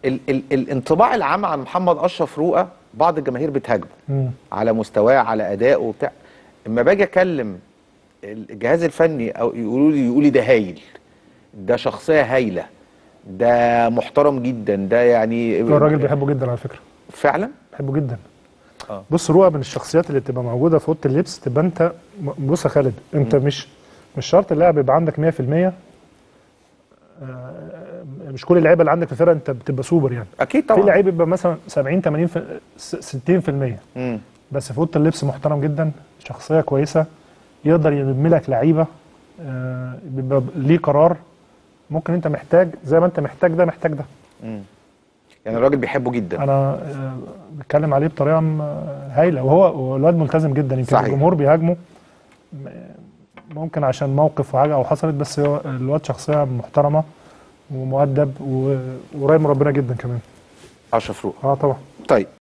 ال ال الانطباع العام عن محمد اشرف رؤى بعض الجماهير بتهاجمه على مستواه على ادائه وبتاع اما باجي اكلم الجهاز الفني او يقولوا لي يقولوا لي ده هايل ده شخصيه هايله ده محترم جدا ده يعني هو الراجل بيحبه جدا على فكره فعلا بحبه جدا آه. بص رؤى من الشخصيات اللي بتبقى موجوده في اوضه اللبس تبقى انت بص يا خالد انت مش مش شرط اللاعب يبقى عندك 100% آه، مش كل اللعيبه اللي عندك في الفرقه انت بتبقى سوبر يعني اكيد في طبعا لعيب يبقى مثلا 70 80 في 60% مم. بس في اوضه اللبس محترم جدا شخصيه كويسه يقدر يلم لك لعيبه آه، بيبقى ليه قرار ممكن انت محتاج زي ما انت محتاج ده محتاج ده يعني الراجل بيحبه جدا انا آه، بتكلم عليه بطريقه م- هايله وهو هو الواد ملتزم جدا يمكن صحيح. الجمهور بيهاجمه م- ممكن عشان موقف وحاجه او حصلت بس هو الواد شخصيه محترمه ومؤدب و- وقريب من ربنا جدا كمان اشرف رؤى اه طبعا طيب